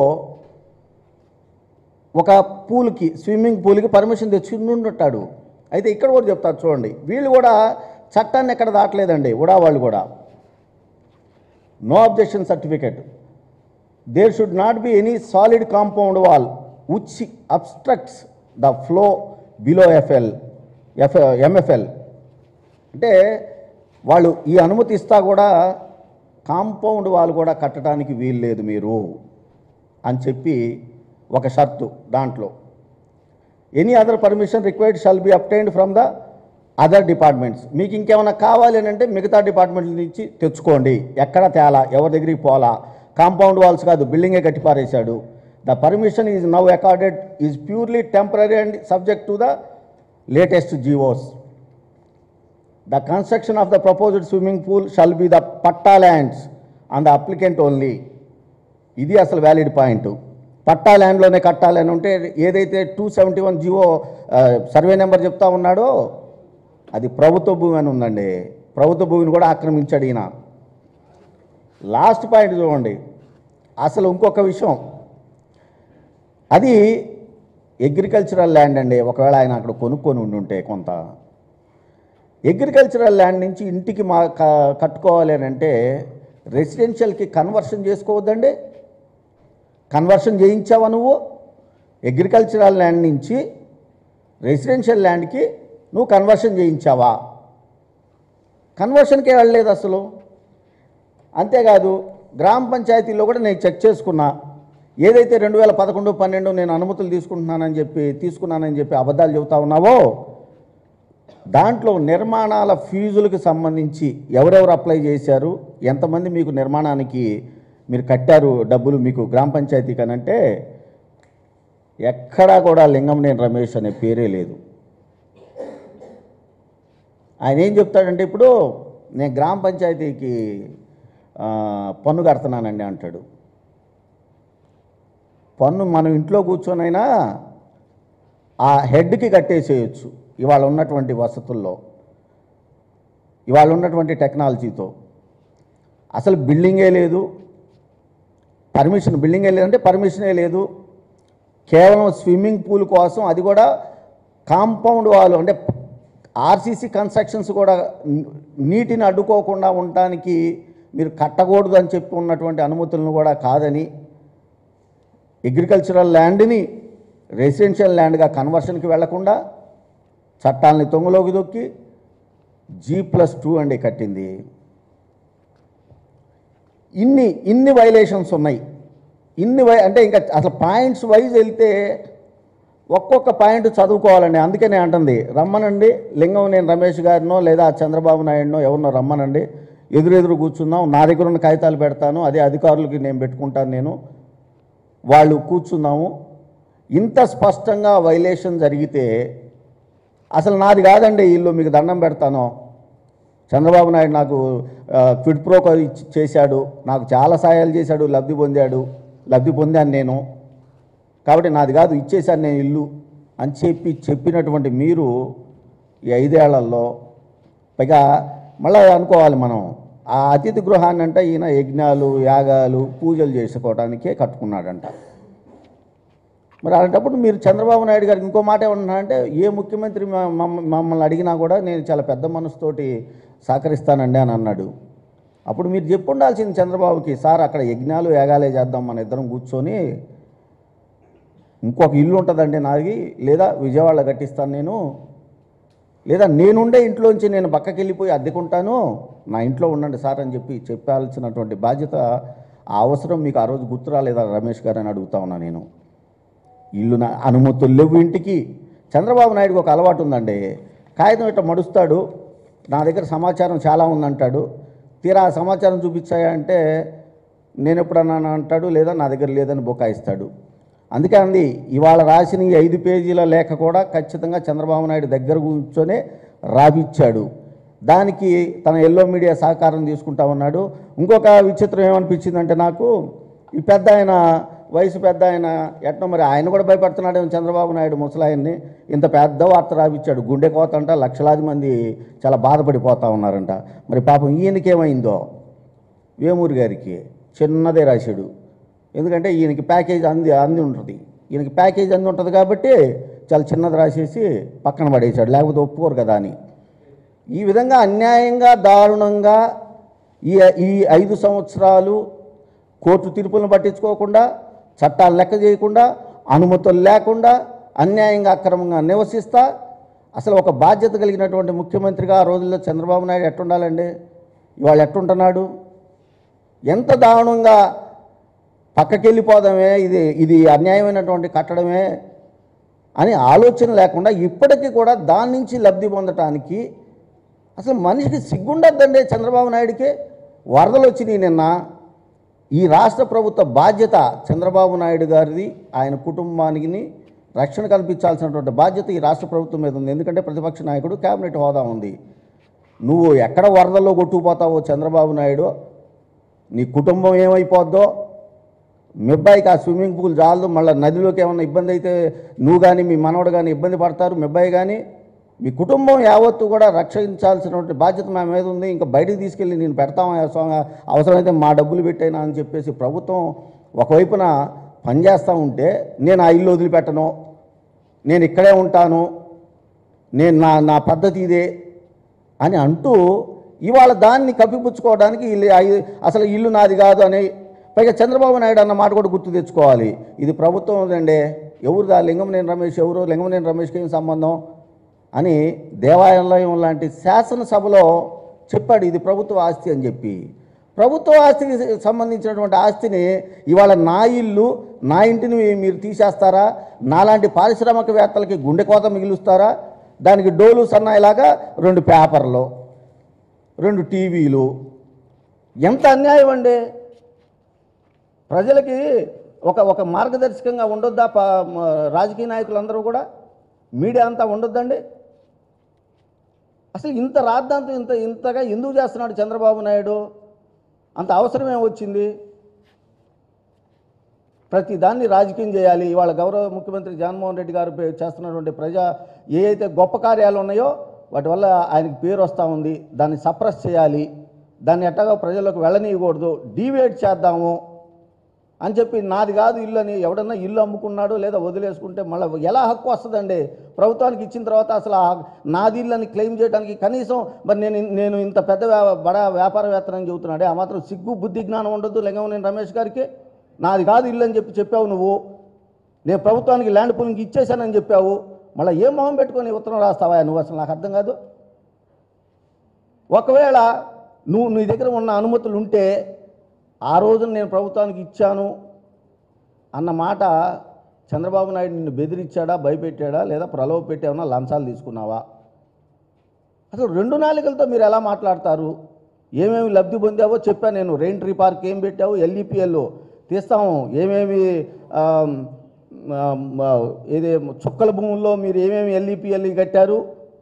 S1: ఒక పూల్కి స్విమ్మింగ్ పూల్కి పర్మిషన్ తెచ్చుకుని ఉంటాడు అయితే ఇక్కడ కూడా చెప్తారు చూడండి వీళ్ళు కూడా చట్టాన్ని ఎక్కడ దాటలేదండి ఉడా వాళ్ళు కూడా no objection certificate there should not be any solid compound wall which obstructs the flow below FL F MFL అంటే వాళ్ళు ఈ అనుమతి ఇస్తా కూడా కాంపౌండ్ వాల్ కూడా కట్టడానికి వీలు లేదు మీరు అని చెప్పి ఒక షర్తు దాంట్లో any other permission required shall be obtained from the other departments మీకు ఇంకేమైనా కావాలి అని అంటే మిగతా డిపార్ట్మెంట్ల నుంచి తెచ్చుకోండి ఎక్కడ తేలా ఎవరి దగ్గరికి పోలా కాంపౌండ్ వాల్స్ కాదు బిల్డింగే కట్టిపారేశాడు the permission is now accorded is purely temporary and subject to the latest GOs the construction of the proposed swimming pool shall be the patta lands on the applicant only ఇది అసలు వ్యాలిడ్ పాయింట్ పట్టా ల్యాండ్లోనే కట్టాలి అని ఉంటే ఏదైతే two seventy one GO survey number చెప్తా ఉన్నాడో అది ప్రభుత్వ భూమి అని ఉందండి ప్రభుత్వ భూమిని కూడా ఆక్రమించాడు ఈయన లాస్ట్ పాయింట్ చూడండి అసలు ఇంకొక విషయం అది అగ్రికల్చరల్ ల్యాండ్ అండి ఒకవేళ ఆయన అక్కడ కొనుక్కొని ఉండి ఉంటే కొంత అగ్రికల్చరల్ ల్యాండ్ నుంచి ఇంటికి మా క- కట్టుకోవాలి అని అంటే రెసిడెన్షియల్కి కన్వర్షన్ చేసుకోవద్దండి కన్వర్షన్ చేయించావా నువ్వు అగ్రికల్చరల్ ల్యాండ్ నుంచి రెసిడెన్షియల్ ల్యాండ్కి నువ్వు కన్వర్షన్ చేయించావా కన్వర్షన్కే వెళ్ళలేదు అసలు అంతేకాదు గ్రామ పంచాయతీలో కూడా నేను చెక్ చేసుకున్నా ఏదైతే రెండు వేల పదకొండు పన్నెండు నేను అనుమతులు తీసుకుంటున్నానని చెప్పి తీసుకున్నానని చెప్పి అబద్ధాలు చెబుతా ఉన్నావో దాంట్లో నిర్మాణాల ఫీజులకు సంబంధించి ఎవరెవరు అప్లై చేశారు ఎంతమంది మీకు నిర్మాణానికి మీరు కట్టారు డబ్బులు మీకు గ్రామ పంచాయతీకి అని అంటే ఎక్కడా కూడా లింగంనేని రమేష్ అనే పేరే లేదు ఆయన ఏం చెప్తాడంటే ఇప్పుడు నేను గ్రామ పంచాయతీకి ఆ, పన్ను కడుతున్నానండి అంటాడు పన్ను మనం ఇంట్లో కూర్చొనైనా ఆ హెడ్కి కట్టేసేయచ్చు ఇవాళ ఉన్నటువంటి వసతుల్లో ఇవాళ ఉన్నటువంటి టెక్నాలజీతో అసలు బిల్డింగే లేదు పర్మిషన్ బిల్డింగే లేదంటే పర్మిషనే లేదు కేవలం స్విమ్మింగ్ పూల్ కోసం అది కూడా కాంపౌండ్ వాళ్ళు అంటే ఆర్సీసీ కన్స్ట్రక్షన్స్ కూడా ని- నీటిని అడ్డుకోకుండా ఉండటానికి మీరు కట్టకూడదు అని చెప్పి ఉన్నటువంటి అనుమతులను కూడా కాదని అగ్రికల్చరల్ ల్యాండ్ని రెసిడెన్షియల్ ల్యాండ్గా కన్వర్షన్కి వెళ్లకుండా చట్టాలని తొంగలోకి దొక్కి జీ ప్లస్ టూ అండి కట్టింది ఇన్ని ఇన్ని వైలేషన్స్ ఉన్నాయి ఇన్ని వై అంటే ఇంకా అసలు పాయింట్స్ వైజ్ వెళ్తే ఒక్కొక్క పాయింట్ చదువుకోవాలండి అందుకే నేను అంటుంది రమ్మనండి లింగం నేను రమేష్ గారినో లేదా చంద్రబాబు నాయుడునో ఎవరినో రమ్మనండి ఎదురెదురు కూర్చుందాం నా దగ్గర ఉన్న కాగితాలు పెడతాను అదే అధికారులకి నేను పెట్టుకుంటాను నేను వాళ్ళు కూర్చుందాము ఇంత స్పష్టంగా వైలేషన్ జరిగితే అసలు నాది కాదండి ఇల్లు మీకు దండం పెడతాను చంద్రబాబు నాయుడు నాకు క్విడ్ ప్రోకో ఇచ్చి చేశాడు నాకు చాలా సహాయాలు చేశాడు లబ్ధి పొందాడు లబ్ధి పొందాను నేను కాబట్టి నాది కాదు ఇచ్చేశాను నేను ఇల్లు అని చెప్పి చెప్పినటువంటి మీరు ఈ ఐదేళ్లలో పైగా మళ్ళీ అనుకోవాలి మనం ఆ అతిథి గృహాన్ని అంటే ఈయన యజ్ఞాలు యాగాలు పూజలు చేసుకోవడానికే కట్టుకున్నాడంట మరి అలాంటప్పుడు మీరు చంద్రబాబు నాయుడు గారికి ఇంకో మాట ఏమన్నా అంటే ఏ ముఖ్యమంత్రి మ- మమ్మ- మమ్మల్ని అడిగినా కూడా నేను చాలా పెద్ద మనసుతోటి సహకరిస్తానండి అని అన్నాడు అప్పుడు మీరు చెప్పు ఉండాల్సింది చంద్రబాబుకి సార్ అక్కడ యజ్ఞాలు యాగాలే చేద్దాం మన ఇద్దరం కూర్చొని ఇంకొక ఇల్లు ఉంటుందండి నాది లేదా విజయవాడలో కట్టిస్తాను నేను లేదా నేనుండే ఇంట్లోంచి నేను పక్కకి వెళ్ళిపోయి అద్దెకుంటాను నా ఇంట్లో ఉండండి సార్ అని చెప్పి చెప్పాల్సినటువంటి బాధ్యత ఆ అవసరం మీకు ఆ రోజు గుర్తు రాలేదా రమేష్ గారు అని అడుగుతా ఉన్నా నేను ఇల్లు నా అనుమతులు లేవు ఇంటికి చంద్రబాబు నాయుడుకి ఒక అలవాటు ఉందండి కాగితం ఇట్లా మడుస్తాడు నా దగ్గర సమాచారం చాలా ఉందంటాడు తీరా ఆ సమాచారం చూపించాయంటే నేను ఎప్పుడన్నా అంటాడు లేదా నా దగ్గర లేదని బుకాయిస్తాడు అందుకే అంది ఇవాళ రాసిన ఈ ఐదు పేజీల లేఖ కూడా ఖచ్చితంగా చంద్రబాబు నాయుడు దగ్గర కూర్చొనే రాపిచ్చాడు దానికి తన ఎల్లో మీడియా సహకారం తీసుకుంటా ఉన్నాడు ఇంకొక విచిత్రం ఏమనిపించిందంటే నాకు ఈ పెద్ద ఆయన వయసు పెద్ద ఆయన ఎట్నో మరి ఆయన కూడా భయపడుతున్నాడేమో చంద్రబాబు నాయుడు ముసలాయన్ని ఇంత పెద్ద వార్త రాపిచ్చాడు గుండె కోత అంట లక్షలాది మంది చాలా బాధపడిపోతా ఉన్నారంట మరి పాపం ఈయనకేమైందో వేమూరి గారికి చిన్నదే రాశాడు ఎందుకంటే ఈయనకి ప్యాకేజ్ అంది అంది ఉంటుంది ఈయనకి ప్యాకేజ్ అంది ఉంటుంది కాబట్టి చాలా చిన్నది రాసేసి పక్కన పడేశాడు లేకపోతే ఒప్పుకోరు కదా అని ఈ విధంగా అన్యాయంగా దారుణంగా ఈ ఈ ఐదు సంవత్సరాలు కోర్టు తీర్పులను పట్టించుకోకుండా చట్టాలు లెక్క చేయకుండా అనుమతులు లేకుండా అన్యాయంగా అక్రమంగా నివసిస్తా అసలు ఒక బాధ్యత కలిగినటువంటి ముఖ్యమంత్రిగా ఆ రోజుల్లో చంద్రబాబు నాయుడు ఎట్టుండాలండి ఇవాళ ఎట్టుంటున్నాడు ఎంత దారుణంగా పక్కకి వెళ్ళిపోదామే ఇది ఇది అన్యాయమైనటువంటి కట్టడమే అని ఆలోచన లేకుండా ఇప్పటికీ కూడా దాని నుంచి లబ్ధి పొందటానికి అసలు మనిషికి సిగ్గుండద్దండి చంద్రబాబు నాయుడికి వరదలు వచ్చినాయి నిన్న ఈ రాష్ట్ర ప్రభుత్వ బాధ్యత చంద్రబాబు నాయుడు గారిది ఆయన కుటుంబానికి రక్షణ కల్పించాల్సినటువంటి బాధ్యత ఈ రాష్ట్ర ప్రభుత్వం మీద ఉంది ఎందుకంటే ప్రతిపక్ష నాయకుడు కేబినెట్ హోదా ఉంది నువ్వు ఎక్కడ వరదల్లో కొట్టుకుపోతావో చంద్రబాబు నాయుడు నీ కుటుంబం ఏమైపోద్దో మీ అబ్బాయికి ఆ స్విమ్మింగ్ పూల్ చాలదు మళ్ళీ నదిలోకి ఏమన్నా ఇబ్బంది అయితే నువ్వు కానీ మీ మనవడు కానీ ఇబ్బంది పడతారు మీ అబ్బాయి కానీ మీ కుటుంబం యావత్తు కూడా రక్షించాల్సినటువంటి బాధ్యత మా మీద ఉంది ఇంకా బయటికి తీసుకెళ్ళి నేను పెడతామా స్వామి అవసరమైతే మా డబ్బులు పెట్టైనా అని చెప్పేసి ప్రభుత్వం ఒకవైపున పనిచేస్తూ ఉంటే నేను ఆ ఇల్లు వదిలిపెట్టను నేను ఇక్కడే ఉంటాను నేను నా నా పద్ధతి ఇదే అని అంటూ ఇవాళ దాన్ని కప్పిపుచ్చుకోవడానికి ఇల్లు ఐ- అసలు ఇల్లు నాది కాదు అని పైగా చంద్రబాబు నాయుడు అన్న మాట కూడా గుర్తు తెచ్చుకోవాలి ఇది ప్రభుత్వం ఉందండి ఎవరుదా లింగమనేని రమేష్ ఎవరు లింగమనేని రమేష్కి ఏం సంబంధం అని దేవాలయం లాంటి శాసనసభలో చెప్పాడు ఇది ప్రభుత్వ ఆస్తి అని చెప్పి ప్రభుత్వ ఆస్తికి సంబంధించినటువంటి ఆస్తిని ఇవాళ నా ఇల్లు నా ఇంటిని మీరు తీసేస్తారా నాలాంటి పారిశ్రామికవేత్తలకి గుండె కోత మిగులుస్తారా దానికి డోలు సన్నాయిలాగా రెండు పేపర్లు రెండు టీవీలు ఎంత అన్యాయం అండి ప్రజలకి ఒక ఒక మార్గదర్శకంగా ఉండొద్దా ప- మ- రాజకీయ నాయకులందరూ కూడా మీడియా అంతా ఉండొద్దండి అసలు ఇంత రాద్ధాంతం ఇంత ఇంతగా ఎందుకు చేస్తున్నాడు చంద్రబాబు నాయుడు అంత అవసరమే వచ్చింది ప్రతి దాన్ని రాజకీయం చేయాలి ఇవాళ గౌరవ ముఖ్యమంత్రి జగన్మోహన్ రెడ్డి గారు పే- చేస్తున్నటువంటి ప్రజా ఏ అయితే గొప్ప కార్యాలు ఉన్నాయో వాటి వల్ల ఆయనకి పేరు వస్తూ ఉంది దాన్ని సప్రెస్ చేయాలి దాన్ని ఎట్టగా ప్రజలకు వెళ్ళనీయకూడదు డీవేట్ చేద్దాము అని చెప్పి నాది కాదు ఇల్లు అని ఎవడన్నా ఇల్లు అమ్ముకున్నాడు లేదా వదిలేసుకుంటే మళ్ళీ ఎలా హక్కు వస్తుందండి ప్రభుత్వానికి ఇచ్చిన తర్వాత అసలు ఆ నాది ఇల్లు అని క్లెయిమ్ చేయడానికి కనీసం మరి నేను నేను ఇంత పెద్ద వ్యా- బడా వ్యాపారవేత్తనని చెబుతున్నాడే ఆ మాత్రం సిగ్గు బుద్ధి జ్ఞానం ఉండొద్దు నేను రమేష్ గారికి నాది కాదు ఇల్లు అని చెప్పి చెప్పావు నువ్వు నేను ప్రభుత్వానికి ల్యాండ్ పూలింగ్ ఇచ్చేశానని చెప్పావు మళ్ళీ ఏం మొహం పెట్టుకొని ఉత్తరం రాస్తావా నువ్వు అసలు నాకు అర్థం కాదు ఒకవేళ నువ్వు నీ దగ్గర ఉన్న అనుమతులు ఉంటే ఆ రోజున నేను ప్రభుత్వానికి ఇచ్చాను అన్న మాట చంద్రబాబు నాయుడు నిన్ను బెదిరించాడా భయపెట్టాడా లేదా ప్రలోభ పెట్టావన్నా లంచాలు తీసుకున్నావా అసలు రెండు నాలుకలతో మీరు ఎలా మాట్లాడతారు ఏమేమి లబ్ధి పొందావో చెప్పాను నేను రెయింట్రీ పార్క్ ఏం పెట్టావు ఎల్ఈపిఎల్ తీస్తాము ఏమేమి ఆమ్, ఆమ్, ఆ, ఏది చుక్కల భూముల్లో మీరు ఏమేమి ఎల్ఈపిఎల్ కట్టారు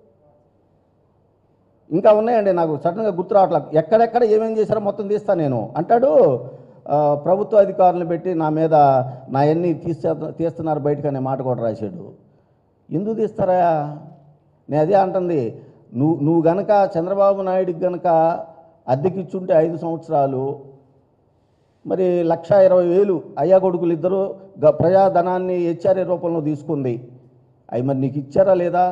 S1: ఇంకా ఉన్నాయండి నాకు సడన్గా గుర్తు రావట్లేదు ఎక్కడెక్కడ ఏమేం చేశారో మొత్తం తీస్తా నేను అంటాడు ఆ, ప్రభుత్వ అధికారులను పెట్టి నా మీద నా అన్ని తీస్తే తీస్తున్నారు బయటకు అనే మాట కూడా రాశాడు ఎందుకు తీస్తారా నేను అదే అంటుంది నువ్వు నువ్వు గనక చంద్రబాబు నాయుడికి గనక అద్దెకిచ్చుంటే ఐదు సంవత్సరాలు మరి లక్ష ఇరవై వేలు అయ్యా కొడుకులు ఇద్దరు గ ప్రజాధనాన్ని హెచ్ఆర్ఏ రూపంలో తీసుకుంది అవి మరి నీకు ఇచ్చారా లేదా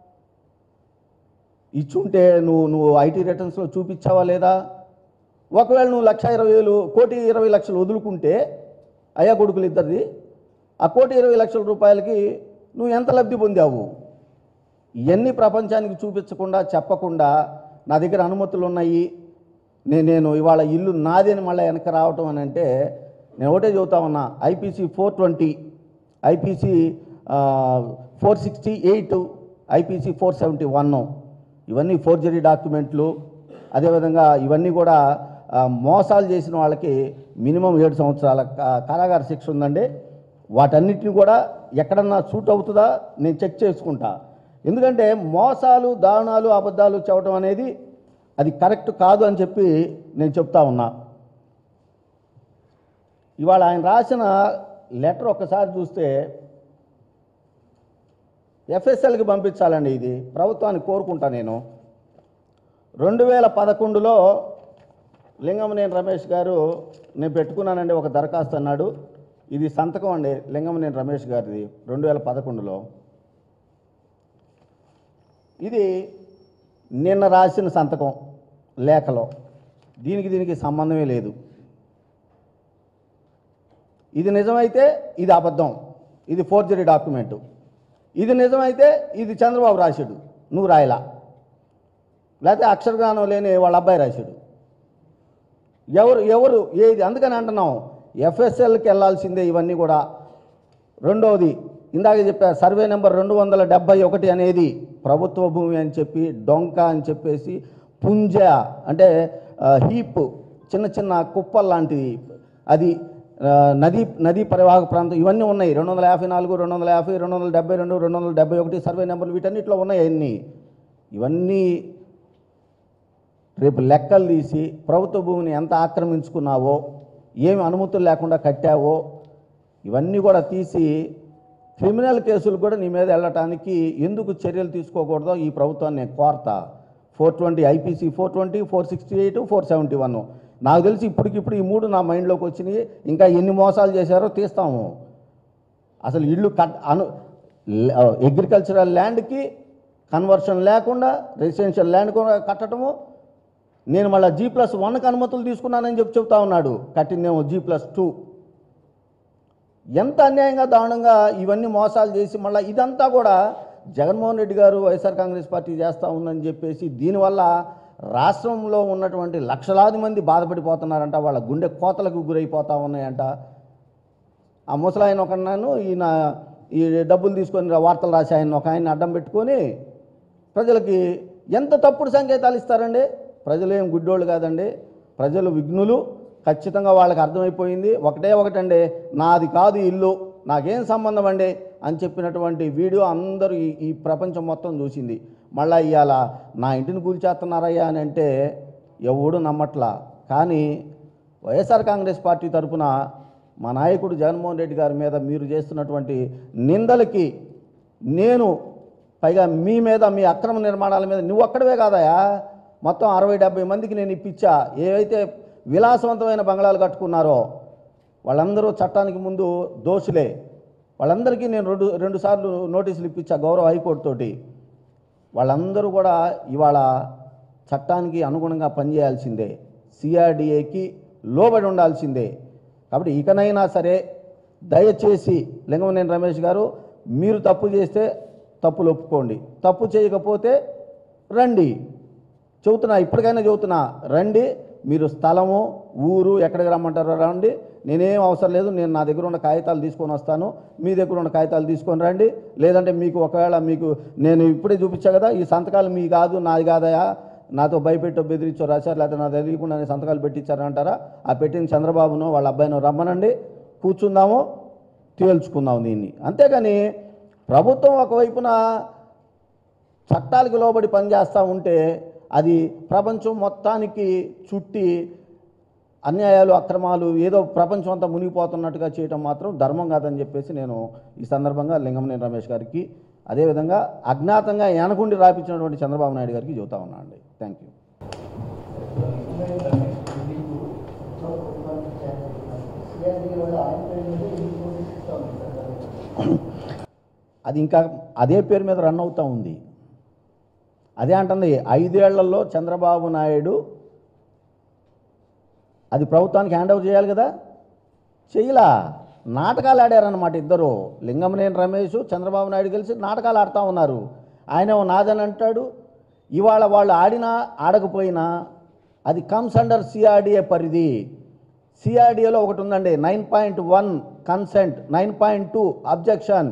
S1: ఇచ్చుంటే నువ్వు నువ్వు ఐటీ రిటర్న్స్లో చూపించావా లేదా ఒకవేళ నువ్వు లక్ష ఇరవై వేలు కోటి ఇరవై లక్షలు వదులుకుంటే అయ్యా కొడుకులు ఇద్దరిది ఆ కోటి ఇరవై లక్షల రూపాయలకి నువ్వు ఎంత లబ్ధి పొందావు ఇవన్నీ ప్రపంచానికి చూపించకుండా చెప్పకుండా నా దగ్గర అనుమతులు ఉన్నాయి నేను నేను ఇవాళ ఇల్లు నాది అని మళ్ళీ వెనక రావటం అని అంటే నేను ఒకటే చెబుతా ఉన్నా IPC four twenty IPC four sixty eight IPC four seventy one ఇవన్నీ ఫోర్జరీ డాక్యుమెంట్లు అదేవిధంగా ఇవన్నీ కూడా ఆ, మోసాలు చేసిన వాళ్ళకి మినిమం ఏడు సంవత్సరాల కా- కారాగార శిక్ష ఉందండి వాటన్నిటిని కూడా ఎక్కడన్నా సూట్ అవుతుందా నేను చెక్ చేసుకుంటా ఎందుకంటే మోసాలు దారుణాలు అబద్ధాలు చెప్పడం అనేది అది కరెక్ట్ కాదు అని చెప్పి నేను చెప్తా ఉన్నా ఇవాళ ఆయన రాసిన లెటర్ ఒక్కసారి చూస్తే ఎఫ్ఎస్ఎల్కి పంపించాలండి ఇది ప్రభుత్వాన్ని కోరుకుంటా నేను రెండు వేల పదకొండులో లింగమనేని రమేష్ గారు నేను పెట్టుకున్నానండి ఒక దరఖాస్తు అన్నాడు ఇది సంతకం అండి లింగమనేని రమేష్ గారిది రెండు వేల పదకొండులో ఇది నిన్న రాసిన సంతకం లేఖలో దీనికి దీనికి సంబంధమే లేదు ఇది నిజమైతే ఇది అబద్ధం ఇది ఫోర్జరీ డాక్యుమెంటు ఇది నిజమైతే ఇది చంద్రబాబు రాశాడు నువ్వు రాయలా లేకపోతే అక్షరజ్ఞానం లేని వాళ్ళ అబ్బాయి రాశాడు ఎవరు ఎవరు ఏది అందుకని అంటున్నాం ఎఫ్ఎస్ఎల్కి వెళ్ళాల్సిందే ఇవన్నీ కూడా రెండవది ఇందాక చెప్పా సర్వే నెంబర్ రెండు వందల డెబ్బై ఒకటి అనేది ప్రభుత్వ భూమి అని చెప్పి డొంక అని చెప్పేసి పుంజ అంటే ఆ, హీప్ చిన్న చిన్న కుప్పల్ లాంటిది అది ఆ, నదీ నదీ పరివాహక ప్రాంతం ఇవన్నీ ఉన్నాయి రెండు వందల యాభై నాలుగు రెండు వందల యాభై రెండు వందల డెబ్బై రెండు రెండు వందల డెబ్బై ఒకటి సర్వే నెంబర్లు వీటన్నిటిలో ఉన్నాయి అన్నీ ఇవన్నీ రేపు లెక్కలు తీసి ప్రభుత్వ భూమిని ఎంత ఆక్రమించుకున్నావో ఏమి అనుమతులు లేకుండా కట్టావో ఇవన్నీ కూడా తీసి క్రిమినల్ కేసులు కూడా నీ మీద వెళ్ళటానికి ఎందుకు చర్యలు తీసుకోకూడదో ఈ ప్రభుత్వాన్ని నేను కోరతా four twenty IPC four twenty four sixty eight four seventy one నాకు తెలిసి ఇప్పటికిప్పుడు ఈ మూడు నా మైండ్లోకి వచ్చినాయి ఇంకా ఎన్ని మోసాలు చేశారో తీస్తాము అసలు ఇల్లు కట్ అను అగ్రికల్చరల్ ల్యాండ్కి కన్వర్షన్ లేకుండా రెసిడెన్షియల్ ల్యాండ్ కూడా కట్టడము నేను మళ్ళీ జీ ప్లస్ వన్కి అనుమతులు తీసుకున్నానని చెప్పి చెప్తా ఉన్నాడు కట్టిందేమో జీ ప్లస్ టూ ఎంత అన్యాయంగా దారుణంగా ఇవన్నీ మోసాలు చేసి మళ్ళీ ఇదంతా కూడా జగన్మోహన్ రెడ్డి గారు వైఎస్ఆర్ కాంగ్రెస్ పార్టీ చేస్తూ ఉందని చెప్పేసి దీనివల్ల రాష్ట్రంలో ఉన్నటువంటి లక్షలాది మంది బాధపడిపోతున్నారంట వాళ్ళ గుండె కోతలకు గురైపోతూ ఉన్నాయంట ఆ ముసలాయన ఒక అన్నాను ఈయన ఈ డబ్బులు తీసుకొని వార్తలు రాసి ఆయన ఒక ఆయన అడ్డం పెట్టుకొని ప్రజలకి ఎంత తప్పుడు సంకేతాలు ఇస్తారండి ప్రజలు ఏం గుడ్డోళ్ళు కాదండి ప్రజలు విఘ్నులు ఖచ్చితంగా వాళ్ళకి అర్థమైపోయింది ఒకటే ఒకటండి నాది కాదు ఇల్లు నాకేం సంబంధం అండి అని చెప్పినటువంటి వీడియో అందరూ ఈ ఈ ప్రపంచం మొత్తం చూసింది మళ్ళీ ఇవాళ నా ఇంటిని కూల్చేస్తున్నారయ్యా అని అంటే ఎవడు నమ్మట్లా కానీ వైఎస్ఆర్ కాంగ్రెస్ పార్టీ తరఫున మా నాయకుడు జగన్మోహన్ రెడ్డి గారి మీద మీరు చేస్తున్నటువంటి నిందలకి నేను పైగా మీ మీద మీ అక్రమ నిర్మాణాల మీద నువ్వు ఒక్కడవే కాదయా మొత్తం అరవై డెబ్బై మందికి నేను ఇప్పించా ఏవైతే విలాసవంతమైన బంగ్లాలు కట్టుకున్నారో వాళ్ళందరూ చట్టానికి ముందు దోషులే వాళ్ళందరికీ నేను రెండు రెండు సార్లు నోటీసులు ఇప్పించా గౌరవ హైకోర్టు తోటి వాళ్ళందరూ కూడా ఇవాళ చట్టానికి అనుగుణంగా పనిచేయాల్సిందే సిఆర్డిఏకి లోబడి ఉండాల్సిందే కాబట్టి ఇకనైనా సరే దయచేసి లింగమనేని రమేష్ గారు మీరు తప్పు చేస్తే తప్పులు ఒప్పుకోండి తప్పు చేయకపోతే రండి చెబుతున్నా ఇప్పటికైనా చెబుతున్నా రండి మీరు స్థలము ఊరు ఎక్కడికి రమ్మంటారో రండి నేనేం అవసరం లేదు నేను నా దగ్గర ఉన్న కాగితాలు తీసుకొని వస్తాను మీ దగ్గర ఉన్న కాగితాలు తీసుకొని రండి లేదంటే మీకు ఒకవేళ మీకు నేను ఇప్పుడే చూపించా కదా ఈ సంతకాలు మీ కాదు నాది కాదయా నాతో భయపెట్టో బెదిరించో రాశారు లేకపోతే నా తెలియకుండా సంతకాలు పెట్టించారు అంటారా ఆ పెట్టిన చంద్రబాబును వాళ్ళ అబ్బాయిను రమ్మనండి కూర్చుందాము తేల్చుకుందాం దీన్ని అంతేగాని ప్రభుత్వం ఒకవైపున చట్టాలకు లోబడి పనిచేస్తూ ఉంటే అది ప్రపంచం మొత్తానికి చుట్టి అన్యాయాలు అక్రమాలు ఏదో ప్రపంచం అంతా మునిగిపోతున్నట్టుగా చేయటం మాత్రం ధర్మం కాదని చెప్పేసి నేను ఈ సందర్భంగా లింగమనేని రమేష్ గారికి అదేవిధంగా అజ్ఞాతంగా వెనకుండి రాపించినటువంటి చంద్రబాబు నాయుడు గారికి చెబుతా ఉన్నా అండి థ్యాంక్ యూ అది ఇంకా అదే పేరు మీద రన్ అవుతూ ఉంది అదే అంటుంది ఐదేళ్లలో చంద్రబాబు నాయుడు అది ప్రభుత్వానికి హ్యాండ్ ఓవర్ చేయాలి కదా చెయ్యలా నాటకాలు ఆడారన్నమాట ఇద్దరు లింగమనేని రమేష్ చంద్రబాబు నాయుడు కలిసి నాటకాలు ఆడుతూ ఉన్నారు ఆయన ఓ నాదని అంటాడు ఇవాళ వాళ్ళు ఆడినా ఆడకపోయినా అది కమ్స్ అండర్ సిఆర్డిఏ పరిధి సిఆర్డిఏలో ఒకటి ఉందండి nine point one consent nine point two objection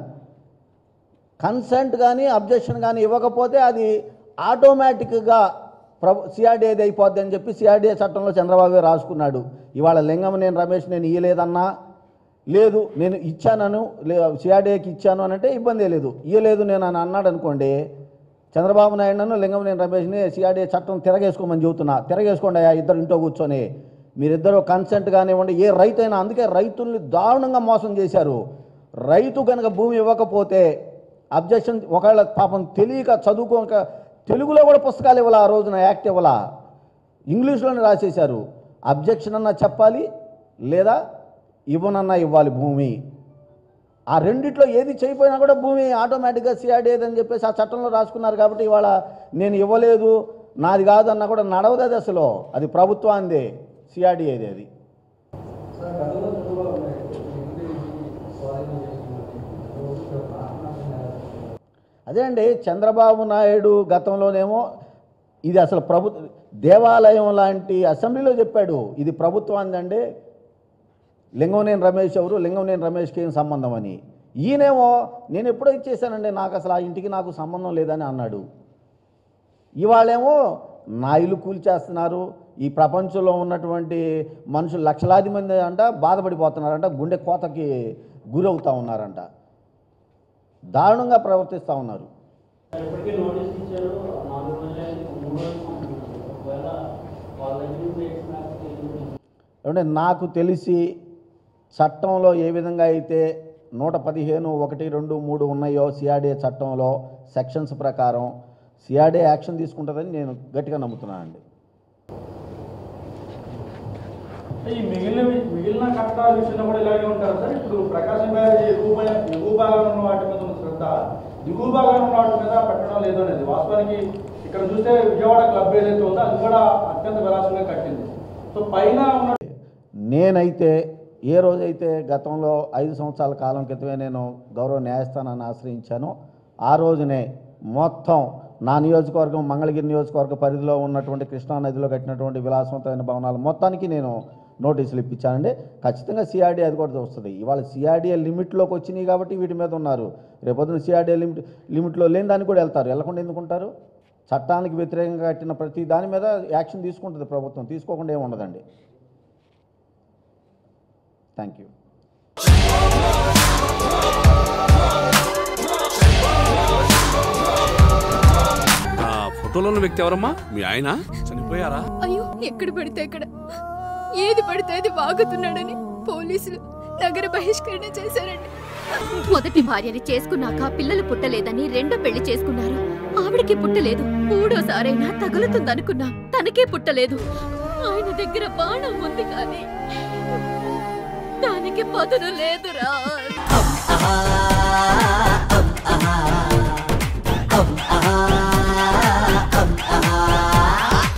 S1: consent కానీ అబ్జెక్షన్ కానీ ఇవ్వకపోతే అది ఆటోమేటిక్గా ప్రభు సిఆర్డీఏది అయిపోద్ది అని చెప్పి సిఆర్డీఏ చట్టంలో చంద్రబాబు గారు రాసుకున్నాడు ఇవాళ లింగం నేను రమేష్ నేను ఇయ్యలేదన్నా లేదు నేను ఇచ్చానను లే సిఆర్డీఏకి ఇచ్చాను అని అంటే ఇబ్బంది లేదు ఇయ్యలేదు నేను అని అన్నాడు అనుకోండి చంద్రబాబు నాయుడును లింగం నేను రమేష్ని సిఆర్డీఏ చట్టం తిరగేసుకోమని చెబుతున్నా తిరగేసుకోండి అయ్యా ఇద్దరు ఇంట్లో కూర్చొని మీరిద్దరూ కన్సెంట్ కానివ్వండి ఏ రైతు అయినా అందుకే రైతుల్ని దారుణంగా మోసం చేశారు రైతు కనుక భూమి ఇవ్వకపోతే అబ్జెక్షన్ ఒకవేళ పాపం తెలియక చదువుకోక తెలుగులో కూడా పుస్తకాలు ఇవ్వాల ఆ రోజున యాక్ట్ ఇవ్వాల ఇంగ్లీష్లోనే రాసేశారు అబ్జెక్షన్ అన్నా చెప్పాలి లేదా ఇవ్వనన్నా ఇవ్వాలి భూమి ఆ రెండిట్లో ఏది చేయకపోయినా కూడా భూమి ఆటోమేటిక్గా సిఆర్డీ అని చెప్పేసి ఆ చట్టంలో రాసుకున్నారు కాబట్టి ఇవాళ నేను ఇవ్వలేదు నాది కాదన్నా కూడా నడవదు అది అసలు అది ప్రభుత్వాందే సిఆర్డీ అది అది
S2: సార్ గతంలో చంద్రబాబు నాయుడు ఎనిమిది స్వాధీనం చేసుకున్నారు
S1: అదే అండి చంద్రబాబు నాయుడు గతంలోనేమో ఇది అసలు ప్రభు దేవాలయం లాంటి అసెంబ్లీలో చెప్పాడు ఇది ప్రభుత్వాన్ని అండి లింగంనేని రమేష్ ఎవరు లింగంనేని రమేష్కి ఏం సంబంధం అని ఈయనేమో నేను ఎప్పుడో ఇచ్చేసానండి నాకు అసలు ఆ ఇంటికి నాకు సంబంధం లేదని అన్నాడు ఇవాళేమో నా ఇల్లు కూల్చేస్తున్నారు ఈ ప్రపంచంలో ఉన్నటువంటి మనుషులు లక్షలాది మంది అంట బాధపడిపోతున్నారంట గుండె కోతకి గురవుతూ ఉన్నారంట దారుణంగా ప్రవర్తిస్తూ ఉన్నారు
S3: ఇప్పటికే నోటీస్ ఇచ్చారు నాలుగు రోజులైంది మూడు రోజులు ఒకవేళ వాళ్ళ దగ్గర ఎక్స్ట్రా
S1: అంటే నాకు తెలిసి చట్టంలో ఏ విధంగా అయితే నూట పదిహేను ఒకటి రెండు మూడు ఉన్నాయో సిఆర్డీఏ చట్టంలో సెక్షన్స్ ప్రకారం సిఆర్డీఏ యాక్షన్ తీసుకుంటుందని నేను గట్టిగా నమ్ముతున్నానండి
S2: ఈ మిగిలిన మిగిలిన కట్టాల విషయంలో కూడా ఇలాగే ఉంటారు సార్ ఇప్పుడు ప్రకాశం బ్యారేజ్ ఎగువ భా- ఎగువ భాగంలో ఉన్న వాటి మీద ఉన్న శ్రద్ధ దిగువ భాగంలో ఉన్న వాటి మీద పెట్టడం లేదు అనేది వాస్తవానికి ఇక్కడ చూస్తే విజయవాడ క్లబ్ ఏదైతే ఉందో అది కూడా అత్యంత విలాసంగా కట్టింది సో పైన ఉన్న
S1: నేనైతే ఏ రోజైతే గతంలో ఐదు సంవత్సరాల కాలం క్రితమే నేను గౌరవ న్యాయస్థానాన్ని ఆశ్రయించానో ఆ రోజునే మొత్తం నా నియోజకవర్గం మంగళగిరి నియోజకవర్గ పరిధిలో ఉన్నటువంటి కృష్ణా నదిలో కట్టినటువంటి విలాసవంతమైన భవనాలు మొత్తానికి నేను నోటీసులు ఇప్పించానండి ఖచ్చితంగా సిఆర్డీ అది కూడా వస్తుంది ఇవాళ సిఆర్డీఏ లిమిట్లోకి వచ్చినాయి కాబట్టి వీటి మీద ఉన్నారు రేపొద్దున సిఆర్డీఏ లిమిట్ లిమిట్లో లేని దానికి కూడా వెళ్తారు వెళ్ళకుండా ఎందుకుంటారు చట్టానికి వ్యతిరేకంగా కట్టిన ప్రతి దాని మీద యాక్షన్ తీసుకుంటుంది ప్రభుత్వం తీసుకోకుండా ఏమి ఉండదండి థ్యాంక్ యూ
S4: ఆ ఫోటోలో ఉన్న వ్యక్తి ఎవరమ్మా మీ ఆయన చనిపోయారా
S5: అయ్యో ఎక్కడ పడితే అక్కడ ఏది పడితే అది వాగుతున్నాడని పోలీసులు నగర బహిష్కరణ చేశారండి
S6: మొదటి భార్యని చేసుకున్నాక పిల్లలు పుట్టలేదని రెండో పెళ్లి చేసుకున్నారు ఆవిడకి పుట్టలేదు మూడోసారైనా తగులుతుందనుకున్నా తనకే పుట్టలేదు ఆయన దగ్గర బాణం ఉంది కానీ దానికి పదును లేదురా